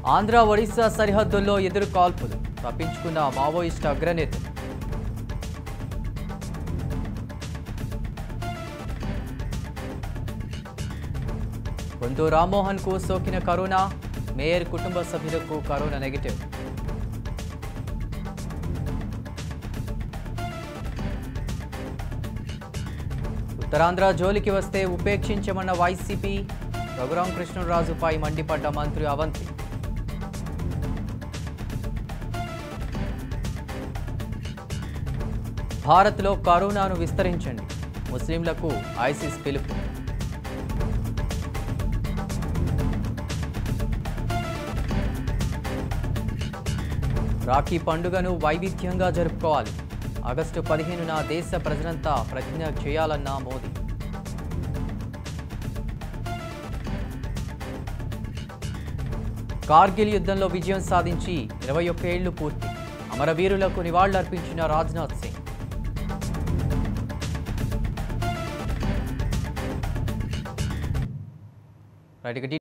ఆంధ్ర ఒడిశా సరిహద్దుల్లో ఎదురు కాల్పులు తప్పించుకున్న మావోయిస్టు అగ్రనేతలు కొంతూ రామ్మోహన్కు సోకిన కరోనా మేయర్ కుటుంబ సభ్యులకు కరోనా నెగిటివ్ ఉత్తరాంధ్ర జోలికి వస్తే ఉపేక్షించమన్న వైసీపీ రఘురాం కృష్ణరాజుపై మండిపడ్డ మంత్రి అవంతి భారత్లో కరోనాను విస్తరించండి ముస్లింలకు ఐసిస్ పిలుపు రాఖీ పండుగను వైవిధ్యంగా జరుపుకోవాలి ఆగస్టు పదిహేనున దేశ ప్రజలంతా ప్రతిజ్ఞ చేయాలన్న మోదీ కార్గిల్ యుద్ధంలో విజయం సాధించి ఇరవై ఒక్క ఏళ్లు పూర్తి అమరవీరులకు నివాళులర్పించిన రాజ్నాథ్ సింగ్ రైట్ ఇక